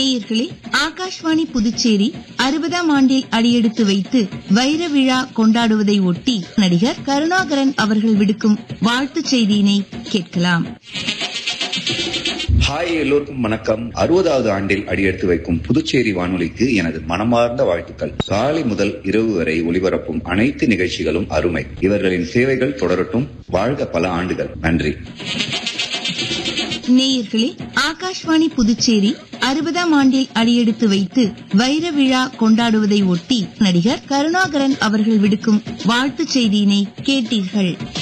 நேயர்களே ஆகாஷ்வாணி புதுச்சேரி அறுபதாம் ஆண்டில் அடியெடுத்து வைத்து வைர விழா கொண்டாடுவதை ஒட்டி நடிகர் கருணாகரன் அவர்கள் விடுக்கும் வாழ்த்துச் செய்தியினை கேட்கலாம் ஹாய் எல்லோருக்கும் வணக்கம் அறுபதாவது ஆண்டில் அடியெடுத்து வைக்கும் புதுச்சேரி வானொலிக்கு எனது மனமார்ந்த வாழ்த்துக்கள் காலை முதல் இரவு வரை ஒளிபரப்பும் அனைத்து நிகழ்ச்சிகளும் அருமை இவர்களின் சேவைகள் தொடரட்டும் வாழ்க பல ஆண்டுகள் நன்றி நேயர்களே ஆகாஷ்வாணி புதுச்சேரி அறுபதாம் ஆண்டில் அடியெடுத்து வைத்து வைர விழா கொண்டாடுவதை ஒட்டி நடிகர் கருணாகரன் அவர்கள் விடுக்கும் வாழ்த்துச் செய்தியினை கேட்டீர்கள்